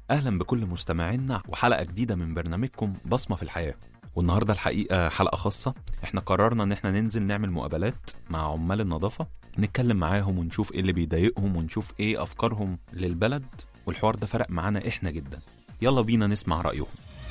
أهلا بكل مستمعينا وحلقة جديدة من برنامجكم بصمة في الحياة والنهاردة الحقيقة حلقة خاصة احنا قررنا ان احنا ننزل نعمل مقابلات مع عمال النظافة نتكلم معاهم ونشوف ايه اللي بيضايقهم ونشوف ايه افكارهم للبلد والحوار ده فرق معانا احنا جدا يلا بينا نسمع رأيهم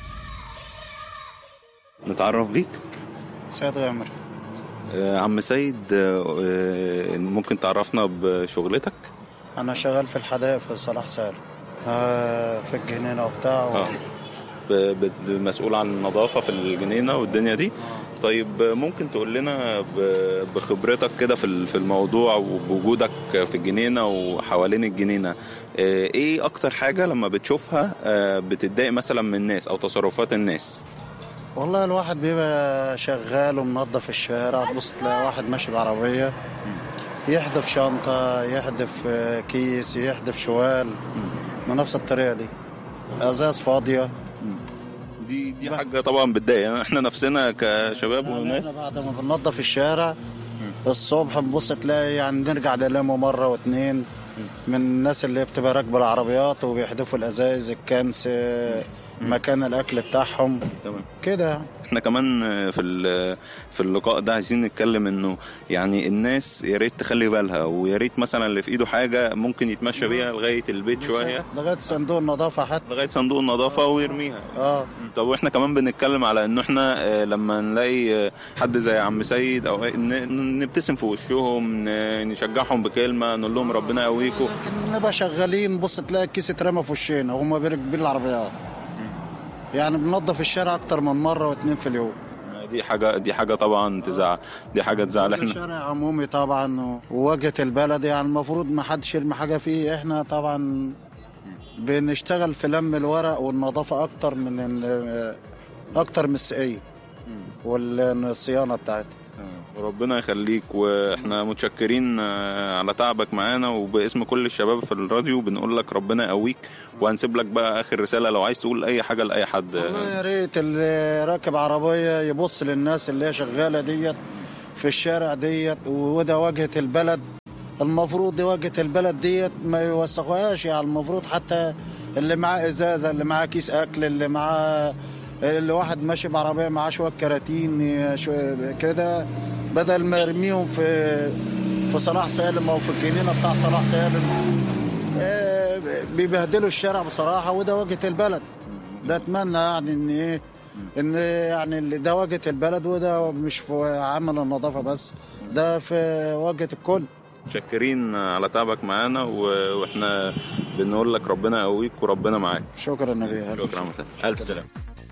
نتعرف بيك سيد غامر آه، عم سيد آه، آه، ممكن تعرفنا بشغلتك انا شغال في الحدائق في صلاح سالم آه في الجنينه وبتاع و... اه ب- ب- مسؤول عن النظافة في الجنينة والدنيا دي طيب آه، ممكن تقول لنا ب- بخبرتك كده في ال- في الموضوع وبوجودك في الجنينة وحوالين الجنينة آه، ايه اكتر حاجة لما بتشوفها آه، بتتضايق مثلا من الناس او تصرفات الناس والله الواحد بيبقى شغال ومنظف الشارع تبص تلاقي واحد ماشي بعربيه يحدف شنطه يحدف آه، كيس يحدف شوال بنفس الطريقه دي ازاز فاضيه دي دي حاجة طبعا بتضايق يعني احنا نفسنا كشباب وناس احنا بعد ما بننظف الشارع الصبح نبص تلاقي يعني نرجع نلمه مره واتنين من الناس اللي بتبقى راكبه العربيات وبيحدفوا الازايز الكنس آه، مكان الاكل بتاعهم تمام كده احنا كمان في ال- في اللقاء ده عايزين نتكلم انه يعني الناس يا ريت تخلي بالها ويا ريت مثلا اللي في ايده حاجه ممكن يتمشى بيها لغايه البيت شويه لغايه صندوق النظافه حتى لغايه صندوق النظافه ويرميها اه طب واحنا كمان بنتكلم على انه احنا آه، لما نلاقي آه، حد زي عم سيد او أي- ن- نبتسم في وشهم ن- نشجعهم بكلمه نقول لهم ربنا يقويكم لكن نبقى شغالين بص تلاقي الكيس اترمى في وشنا وهم بيركبين العربيات يعني بننظف الشارع اكتر من مره واتنين في اليوم دي حاجه دي حاجه طبعا تزعل دي حاجه تزعل احنا شارع عمومي طبعا و- وواجهه البلد يعني المفروض ما حدش يرمي حاجه فيه احنا طبعا بنشتغل في لم الورق والنظافه اكتر من ال- اكتر من السقيه والصيانه بتاعتها ربنا يخليك واحنا متشكرين آه، على تعبك معانا وباسم كل الشباب في الراديو بنقول لك ربنا يقويك وهنسيب لك بقى اخر رساله لو عايز تقول اي حاجه لاي حد والله يا ريت اللي راكب عربيه يبص للناس اللي هي شغاله ديت في الشارع ديت وده واجهه البلد المفروض دي واجهه البلد ديت ما يوسخوهاش يعني المفروض حتى اللي معاه ازازه اللي معاه كيس اكل اللي معاه اللي واحد ماشي بعربيه معاه شويه كراتين شوية كده بدل ما يرميهم في في صلاح سالم او في الجنينه بتاع صلاح سالم آه، بيبهدلوا الشارع بصراحه وده واجهه البلد ده اتمنى يعني ان ايه ان يعني اللي ده واجهه البلد وده مش في عمل النظافه بس ده في واجهه الكل متشكرين على تعبك معانا و- واحنا بنقول لك ربنا يقويك وربنا معاك شكرا نبي شكرا مثلا الف سلامه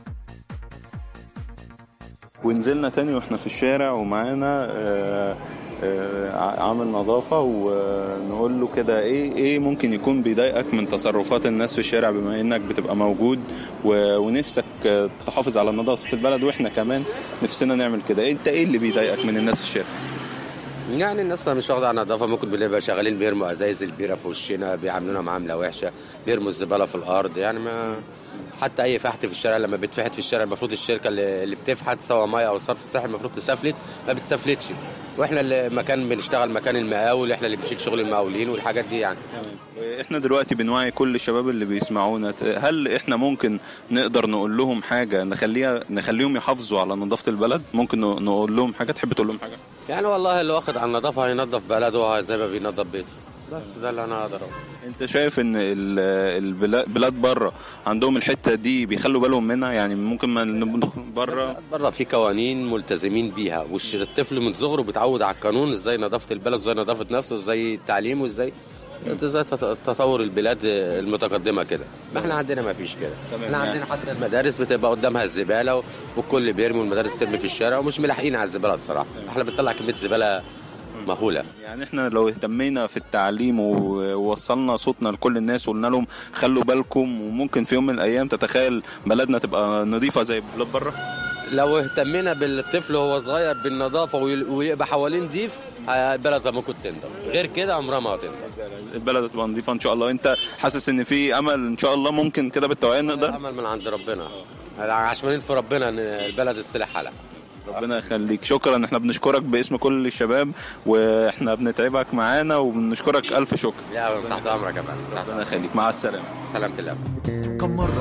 ونزلنا تاني واحنا في الشارع ومعانا آه، آه، عامل نظافة ونقول له كده ايه ايه ممكن يكون بيضايقك من تصرفات الناس في الشارع بما انك بتبقى موجود و- ونفسك آه، تحافظ على نظافة البلد واحنا كمان نفسنا نعمل كده انت ايه اللي بيضايقك من الناس في الشارع؟ يعني الناس مش واخده على النظافه ممكن بنبقى شغالين بيرموا ازايز البيره في وشنا بيعاملونا معامله وحشه بيرموا الزباله في الارض يعني ما حتى اي فحت في الشارع لما بتفحت في الشارع المفروض الشركه اللي اللي بتفحت سواء ميه او صرف صحي المفروض تسفلت ما بتسفلتش واحنا اللي مكان بنشتغل مكان المقاول احنا اللي بنشيل شغل المقاولين والحاجات دي يعني احنا دلوقتي بنوعي كل الشباب اللي بيسمعونا ت- هل احنا ممكن نقدر نقول لهم حاجة نخليها نخليهم يحافظوا على نظافة البلد ممكن ن- نقول لهم حاجة تحب تقول لهم حاجة يعني والله اللي واخد على النظافه هينظف بلده زي ما بينظف بيته بس ده اللي انا اقدر اقوله انت شايف ان ال- البلا- البلاد بره عندهم الحتة دي بيخلوا بالهم منها يعني ممكن ما ندخل بره بره في قوانين ملتزمين بيها والطفل من صغره بيتعود على القانون ازاي نظافه البلد وازاي نظافه نفسه وازاي التعليم وازاي ازاي تط- تطور البلاد المتقدمه كده ما احنا عندنا ما فيش كده احنا يعني. عندنا حتى المدارس بتبقى قدامها الزباله والكل بيرمي والمدارس ترمي في الشارع ومش ملاحقين على الزباله بصراحه احنا بنطلع كميه زباله مهوله يعني احنا لو اهتمينا في التعليم و- ووصلنا صوتنا لكل الناس وقلنا لهم خلوا بالكم وممكن في يوم من الايام تتخيل بلدنا تبقى نظيفة زي بلاد بره لو اهتمينا بالطفل وهو صغير بالنظافه وي- ويبقى حوالين ضيف البلد ممكن تنضف غير كده عمرها ما هتنضف البلد هتبقى نظيفة ان شاء الله انت حاسس ان في امل ان شاء الله ممكن كده بالتوعية نقدر عمل من عند ربنا عشمانين في ربنا ان البلد تصلح حالها ربنا يخليك شكرا احنا بنشكرك باسم كل الشباب واحنا بنتعبك معانا وبنشكرك الف شكر لا تحت امرك يا فندم تحت ربنا يخليك مع السلامه سلامة الله كم مرة